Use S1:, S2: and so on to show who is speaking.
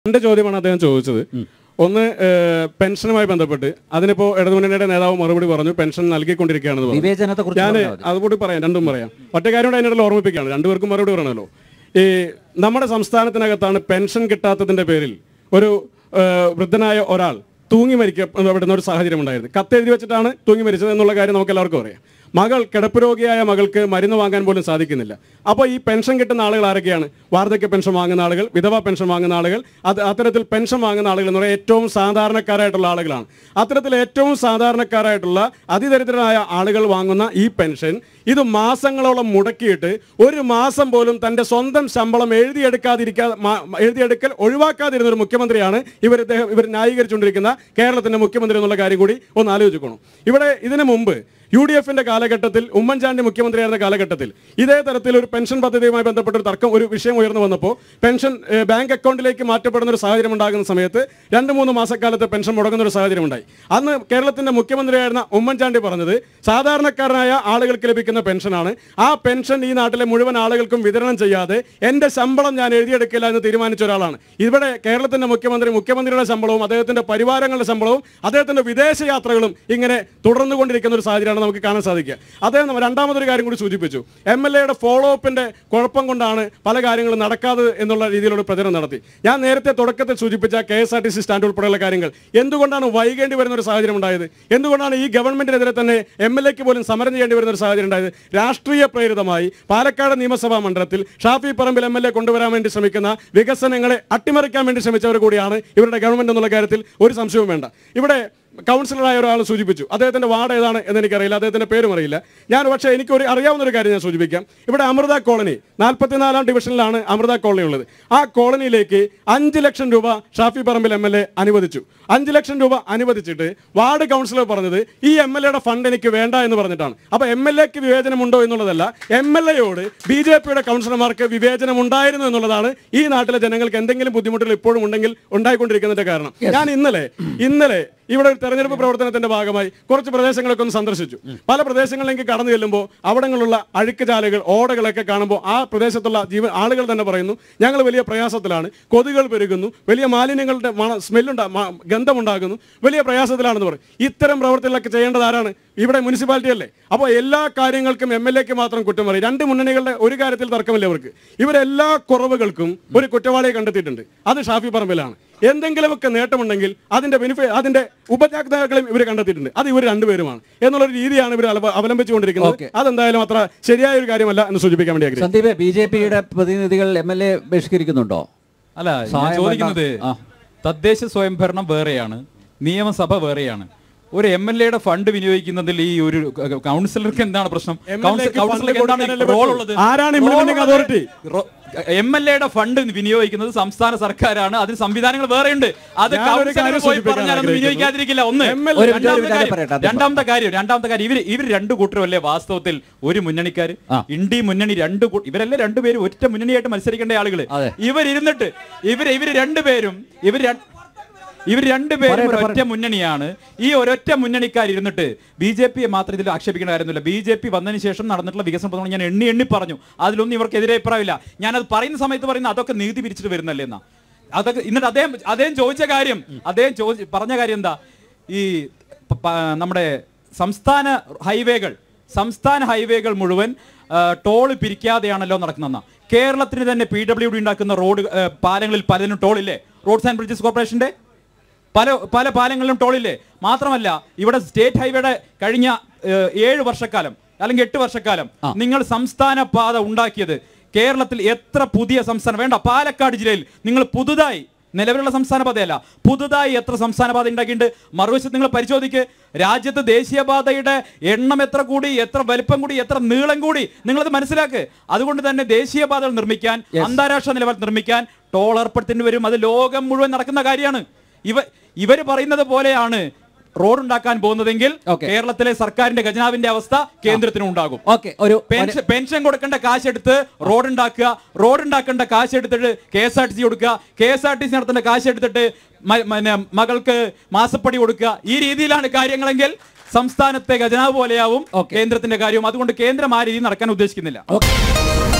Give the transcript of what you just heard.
S1: രണ്ട് ചോദ്യമാണ് അദ്ദേഹം ചോദിച്ചത് ഒന്ന് ഏഹ്, പെൻഷനുമായി ബന്ധപ്പെട്ട് അതിനിപ്പോ ഇടതുമുന്നണിയുടെ നേതാവ് മറുപടി പറഞ്ഞു പെൻഷൻ നൽകിക്കൊണ്ടിരിക്കുകയാണെന്ന് പറഞ്ഞു
S2: വിവേചനത്തെ കുറിച്ച്
S1: ഞാൻ
S2: പറഞ്ഞാൽ മതി.
S1: അതുകൂടി പറയാം രണ്ടും പറയാം ഒറ്റ കാര്യം കൂടെ അതിനിടയിൽ ഓർമ്മിപ്പിക്കുകയാണ് രണ്ടുപേർക്കും മറുപടി പറയണമല്ലോ ഈ നമ്മുടെ സംസ്ഥാനത്തിനകത്താണ് പെൻഷൻ കിട്ടാത്തതിന്റെ പേരിൽ ഒരു ഏഹ്, വൃദ്ധനായ ഒരാൾ തൂങ്ങി മരിക്കപ്പെടുന്ന ഒരു സാഹചര്യം ഉണ്ടായിരുന്നു കത്തെഴുതി വെച്ചിട്ടാണ് തൂങ്ങി മരിച്ചത് എന്നുള്ള കാര്യം നമുക്ക് എല്ലാവർക്കും അറിയാം മകൾ കിടപ്പ് രോഗിയായ മകൾക്ക് മരുന്ന് വാങ്ങാൻ പോലും സാധിക്കുന്നില്ല അപ്പോൾ ഈ പെൻഷൻ കിട്ടുന്ന ആളുകൾ ആരൊക്കെയാണ് വാർദ്ധക്യ പെൻഷൻ വാങ്ങുന്ന ആളുകൾ വിധവ പെൻഷൻ വാങ്ങുന്ന ആളുകൾ അത് അത്തരത്തിൽ പെൻഷൻ വാങ്ങുന്ന ആളുകൾ എന്ന് പറയുന്നത് ഏറ്റവും സാധാരണക്കാരായിട്ടുള്ള ആളുകളാണ് അത്തരത്തിൽ ഏറ്റവും സാധാരണക്കാരായിട്ടുള്ള അതിദരിദ്രരായ ആളുകൾ വാങ്ങുന്ന ഈ പെൻഷൻ ഇത് മാസങ്ങളോളം മുടക്കിയിട്ട് ഒരു മാസം പോലും തന്റെ സ്വന്തം ശമ്പളം എഴുതിയെടുക്കാതിരിക്കാ മാ- എഴുതിയെടുക്കൽ ഒഴിവാക്കാതിരുന്ന ഒരു മുഖ്യമന്ത്രിയാണ് ഇവർ ഇദ്ദേഹം ഇവർ ന്യായീകരിച്ചുകൊണ്ടിരിക്കുന്ന കേരളത്തിന്റെ മുഖ്യമന്ത്രി എന്നുള്ള കാര്യം കൂടി ഒന്ന് ആലോചിക്കണം ഇവിടെ ഇതിനു മുമ്പ് യു ഡി എഫിന്റെ കാലഘട്ടത്തിൽ ഉമ്മൻചാണ്ടി മുഖ്യമന്ത്രിയായിരുന്ന കാലഘട്ടത്തിൽ ഇതേ തരത്തിൽ ഒരു പെൻഷൻ പദ്ധതിയുമായി ബന്ധപ്പെട്ട ഒരു തർക്കം ഒരു വിഷയം ഉയർന്നു വന്നപ്പോൾ പെൻഷൻ ഏഹ്, ബാങ്ക് അക്കൗണ്ടിലേക്ക് മാറ്റപ്പെടുന്ന ഒരു സാഹചര്യം ഉണ്ടാകുന്ന സമയത്ത് രണ്ട് മൂന്ന് മാസക്കാലത്ത് പെൻഷൻ മുടങ്ങുന്ന ഒരു സാഹചര്യം ഉണ്ടായി അന്ന് കേരളത്തിന്റെ മുഖ്യമന്ത്രിയായിരുന്ന ഉമ്മൻചാണ്ടി പറഞ്ഞത് സാധാരണക്കാരനായ ആളുകൾക്ക് ലഭിക്കുന്ന പെൻഷനാണ് ആ പെൻഷൻ ഈ നാട്ടിലെ മുഴുവൻ ആളുകൾക്കും വിതരണം ചെയ്യാതെ എന്റെ ശമ്പളം ഞാൻ എഴുതിയെടുക്കില്ല എന്ന് തീരുമാനിച്ച ഒരാളാണ് ഇവിടെ കേരളത്തിന്റെ മുഖ്യമന്ത്രി മുഖ്യമന്ത്രിയുടെ ശമ്പളവും അദ്ദേഹത്തിന്റെ പരിവാരങ്ങളുടെ ശമ്പളവും അദ്ദേഹത്തിന്റെ വിദേശ യാത്രകളും ഇങ്ങനെ തുടർന്നു കൊണ്ടിരിക്കുന്ന ഒരു സാഹചര്യമാണ് നമുക്ക് കാണാൻ സാധിക്കുക അദ്ദേഹം നമ്മ- രണ്ടാമതൊരു കാര്യം കൂടി സൂചിപ്പിച്ചു എം എൽ എയുടെ ഫോളോ അപ്പിന്റെ കുഴപ്പം കൊണ്ടാണ് പല കാര്യങ്ങളും നടക്കാതെ എന്നുള്ള രീതിയിലുള്ള പ്രചരണം നടത്തി ഞാൻ നേരത്തെ തുടക്കത്തിൽ സൂചിപ്പിച്ച K S R T C stand ഉൾപ്പെടെയുള്ള കാര്യങ്ങൾ എന്തുകൊണ്ടാണ് വൈകേണ്ടി വരുന്ന ഒരു സാഹചര്യം ഉണ്ടായത് എന്തുകൊണ്ടാണ് ഈ ഗവൺമെന്റിനെതിരെ തന്നെ എം എൽ എക്ക് പോലും സമരം ചെയ്യേണ്ടി വരുന്ന ഒരു സാഹചര്യം ഉണ്ടായത് രാഷ്ട്രീയ പ്രേരിതമായി പാലക്കാട് നിയമസഭാ മണ്ഡലത്തിൽ Shafi Parambil M L A കൊണ്ടുവരാൻ വേണ്ടി ശ്രമിക്കുന്ന വികസനങ്ങളെ അട്ടിമറിക്കാൻ വേണ്ടി ശ്രമിച്ചവർ കൂടിയാണ് ഇവരുടെ ഗവൺമെന്റ് എന്നുള്ള കാര്യത്തിൽ ഒരു സംശയവും വേണ്ട ഇവിടെ കൗൺസിലറായ ഒരാൾ സൂചിപ്പിച്ചു അദ്ദേഹത്തിന്റെ വാർഡ് ഏതാണ് എന്ന് എനിക്കറിയില്ല അദ്ദേഹത്തിന്റെ പേരും അറിയില്ല ഞാൻ പക്ഷേ എനിക്ക് ഒരു അറിയാവുന്ന ഒരു കാര്യം ഞാൻ സൂചിപ്പിക്കാം ഇവിടെ അമൃത കോളനി നാൽപ്പത്തിനാലാം ഡിവിഷനിലാണ് അമൃത കോളനി ഉള്ളത് ആ കോളനിയിലേക്ക് അഞ്ച് ലക്ഷം രൂപ Shafi Parambil M L A അനുവദിച്ചു അഞ്ച് ലക്ഷം രൂപ അനുവദിച്ചിട്ട് വാർഡ് കൗൺസിലർ പറഞ്ഞത് ഈ എം എൽ എയുടെ ഫണ്ട് എനിക്ക് വേണ്ട എന്ന് പറഞ്ഞിട്ടാണ് അപ്പൊ എം എൽ എക്ക് വിവേചനമുണ്ടോ എന്നുള്ളതല്ല എം എൽ എയോട് ബി ജെ പിയുടെ കൗൺസിലർമാർക്ക് വിവേചനം ഉണ്ടായിരുന്നു എന്നുള്ളതാണ് ഈ നാട്ടിലെ ജനങ്ങൾക്ക് എന്തെങ്കിലും ബുദ്ധിമുട്ടുകൾ ഇപ്പോഴും ഉണ്ടെങ്കിൽ ഉണ്ടായിക്കൊണ്ടിരിക്കുന്നതിന്റെ കാരണം ഞാൻ ഇന്നലെ ഇന്നലെ ഇവിടെ ഒരു തെരഞ്ഞെടുപ്പ് പ്രവർത്തനത്തിന്റെ ഭാഗമായി കുറച്ച് പ്രദേശങ്ങളൊക്കെ ഒന്ന് സന്ദർശിച്ചു പല പ്രദേശങ്ങളിലേക്ക് കടന്നു ചെല്ലുമ്പോൾ അവിടങ്ങളുള്ള അഴുക്കുചാലുകൾ ഓടകളൊക്കെ കാണുമ്പോൾ ആ പ്രദേശത്തുള്ള ജീവ ആളുകൾ തന്നെ പറയുന്നു ഞങ്ങൾ വലിയ പ്രയാസത്തിലാണ് കൊതുകൾ പെരുകുന്നു വലിയ മാലിന്യങ്ങളുടെ മണ സ്മെല്ലുണ്ടാ മ- ഗന്ധമുണ്ടാകുന്നു വലിയ പ്രയാസത്തിലാണെന്ന് പറയും ഇത്തരം പ്രവർത്തികളൊക്കെ ചെയ്യേണ്ടത് ആരാണ് ഇവിടെ മുനിസിപ്പാലിറ്റി അല്ലേ അപ്പോൾ എല്ലാ കാര്യങ്ങൾക്കും എം എൽ എക്ക് മാത്രം കുറ്റം പറയും രണ്ട് മുന്നണികളുടെ ഒരു കാര്യത്തിൽ തർക്കമില്ല അവർക്ക് ഇവരെല്ലാ കുറവുകൾക്കും ഒരു കുറ്റവാളിയെ കണ്ടെത്തിയിട്ടുണ്ട് അത് ഷാഫി പറമ്പിലാണ് എന്തെങ്കിലുമൊക്കെ നേട്ടമുണ്ടെങ്കിൽ അതിന്റെ ബെനിഫിറ്റ് അതിന്റെ ഉപജാക്താക്കളെയും ഇവർ കണ്ടെത്തിയിട്ടുണ്ട് അത് ഇവർ രണ്ടുപേരുമാണ് എന്നുള്ളൊരു രീതിയാണ് ഇവർ അവ- അവലംബിച്ചുകൊണ്ടിരിക്കുന്നത്
S2: Okay.
S1: അതെന്തായാലും അത്ര ശരിയായ ഒരു കാര്യമല്ല എന്ന് സൂചിപ്പിക്കാൻ വേണ്ടി ആഗ്രഹിക്കുന്നു
S2: സന്ദീപ് ബി ജെ പിയുടെ പ്രതിനിധികൾ എം എൽ എ ബഹിഷ്കരിക്കുന്നുണ്ടോ
S3: അല്ല ഞാൻ
S2: സഹായം
S3: ചോദിക്കുന്നത്
S2: വേണ്ട. ആ.
S3: തദ്ദേശ സ്വയംഭരണം വേറെയാണ് നിയമസഭ വേറെയാണ് ഒരു എം എൽ എയുടെ ഫണ്ട് വിനിയോഗിക്കുന്നതിൽ ഈ ഒരു കൗൺസിലർക്ക് എന്താണ് പ്രശ്നം
S1: MLA
S3: കൗൺസിൽ-
S1: ക്ക്
S3: കൗൺസിലർക്ക്
S1: ഫണ്ട്
S3: എന്താണ്
S1: കൊടുക്കാനല്ലേ
S3: റോൾ
S1: പറ്റൂ?
S3: ഉള്ളത്
S1: ആരാണ് implementing authority?
S3: എം എൽ എയുടെ ഫണ്ട് വിനിയോഗിക്കുന്നത് സംസ്ഥാന സർക്കാരാണ് അതിന് സംവിധാനങ്ങൾ വേറെയുണ്ട് അത്
S1: ഞാനൊരു
S3: കൗൺസിലർ
S1: കാര്യം
S3: പോയി
S1: സൂചിപ്പിക്കാൻ
S3: പറഞ്ഞാൽ അത്
S1: ആഗ്രഹിക്കുന്നു.
S3: വിനിയോഗിക്കാതിരിക്കില്ല ഒന്ന്
S1: MLA
S2: ഒരു മിനിറ്റ്, ഒരു
S3: രണ്ടാമത്തെ
S2: മിനിറ്റ്
S3: കാര്യം-
S2: പറയട്ടെ, അദ്ദേഹം
S3: രണ്ടാമത്തെ കാര്യം രണ്ടാമത്തെ കാര്യം ഇവർ ഇവർ രണ്ട് കൂട്ടരല്ലേ വാസ്തവത്തിൽ ഒരു മുന്നണിക്കാർ
S2: ആ.
S3: ഇന്ത്യ മുന്നണി രണ്ട് കൂ- ഇവരല്ലേ രണ്ടുപേരും ഒറ്റ മുന്നണിയായിട്ട് മത്സരിക്കേണ്ട ആളുകൾ
S2: അതെ.
S3: ഇവരിരുന്നിട്ട് ഇവർ ഇവർ രണ്ടുപേരും ഇവർ ഇവർ രണ്ടുപേരും
S2: പറയട്ടെ,
S3: ഒരൊറ്റ മുന്നണിയാണ് ഈ ഒരൊറ്റ മുന്നണിക്കാർ ഇരുന്നിട്ട് ബി ജെ പിയെ മാത്രം ഇതിൽ ആക്ഷേപിക്കേണ്ട കാര്യമൊന്നുമില്ല ബി ജെ പി വന്നതിന് ശേഷം നടന്നിട്ടുള്ള വികസന പ്രവർത്തനങ്ങൾ ഞാൻ എണ്ണി എണ്ണി പറഞ്ഞു അതിലൊന്നും ഇവർക്കെതിരെ അഭിപ്രായമില്ല ഞാൻ അത് പറയുന്ന സമയത്ത് പറയുന്ന അതൊക്കെ നീതി പിരിച്ചിട്ട് വരുന്നല്ലേ എന്നാ അതൊക്കെ എന്നിട്ട് അദ്ദേഹം അദ്ദേഹം ചോദിച്ച കാര്യം അദ്ദേഹം ചോദിച്ച പറഞ്ഞ കാര്യം എന്താ ഈ പ- പ- നമ്മുടെ സംസ്ഥാന ഹൈവേകൾ സംസ്ഥാന ഹൈവേകൾ മുഴുവൻ ആ, ടോള് പിരിക്കാതെയാണല്ലോ നടക്കുന്നതെന്ന കേരളത്തിന് തന്നെ പി ഡബ്ല്യു ഡി ഉണ്ടാക്കുന്ന റോഡ് ആ, പാലങ്ങളിൽ പലതിനും ടോളില്ലേ റോഡ്സ് ആൻഡ് ബ്രിഡ്ജസ് കോർപ്പറേഷന്റെ പല പല പാലങ്ങളിലും ടോളില്ലേ മാത്രമല്ല ഇവിടെ സ്റ്റേറ്റ് ഹൈവേയുടെ കഴിഞ്ഞ ഏഹ്, ഏഴ് വർഷക്കാലം അല്ലെങ്കിൽ എട്ട് വർഷക്കാലം നിങ്ങൾ സംസ്ഥാന പാത ഉണ്ടാക്കിയത് കേരളത്തിൽ എത്ര പുതിയ സംസ്ഥാനം വേണ്ട പാലക്കാട് ജില്ലയിൽ നിങ്ങൾ പുതുതായി നിലവിലുള്ള സംസ്ഥാന പാതയല്ല പുതുതായി എത്ര സംസ്ഥാന പാത ഉണ്ടാക്കിയിട്ടുണ്ട് മറുവശത്ത് നിങ്ങൾ പരിശോധിക്ക് രാജ്യത്ത് ദേശീയപാതയുടെ എണ്ണം എത്ര കൂടി എത്ര വലിപ്പം കൂടി എത്ര നീളം കൂടി നിങ്ങളത് മനസ്സിലാക്ക് അതുകൊണ്ട് തന്നെ ദേശീയപാതകൾ നിർമ്മിക്കാൻ അന്താരാഷ്ട്ര നിലവാരം നിർമ്മിക്കാൻ ടോൾ ഏർപ്പെടുത്തേണ്ടി വരും അത് ലോകം മുഴുവൻ നടക്കുന്ന കാര്യമാണ് ഇവ ഇവര് പറയുന്നത് പോലെയാണ് റോഡ് ഉണ്ടാക്കാൻ പോകുന്നതെങ്കിൽ
S2: Okay.
S3: കേരളത്തിലെ സർക്കാരിന്റെ ഖജനാവിന്റെ അവസ്ഥ കേന്ദ്രത്തിനും ഉണ്ടാകും
S2: ഓക്കെ ഒരു
S3: പെൻഷൻ പെൻഷൻ കൊടുക്കേണ്ട കാശ് എടുത്ത് റോഡ് ഉണ്ടാക്കുക റോഡ് ഉണ്ടാക്കേണ്ട കാശ് എടുത്തിട്ട് K S R T C കൊടുക്കുക K S R T C നടത്തേണ്ട കാശ് എടുത്തിട്ട് മ- പിന്നെ മകൾക്ക് മാസപ്പടി കൊടുക്കുക ഈ രീതിയിലാണ് കാര്യങ്ങളെങ്കിൽ സംസ്ഥാനത്തെ ഖജനാവ് പോലെയാവും
S2: Okay.
S3: കേന്ദ്രത്തിന്റെ കാര്യവും അതുകൊണ്ട് കേന്ദ്രം ആ രീതിയിൽ നടക്കാൻ ഉദ്ദേശിക്കുന്നില്ല
S2: ഓക്കെ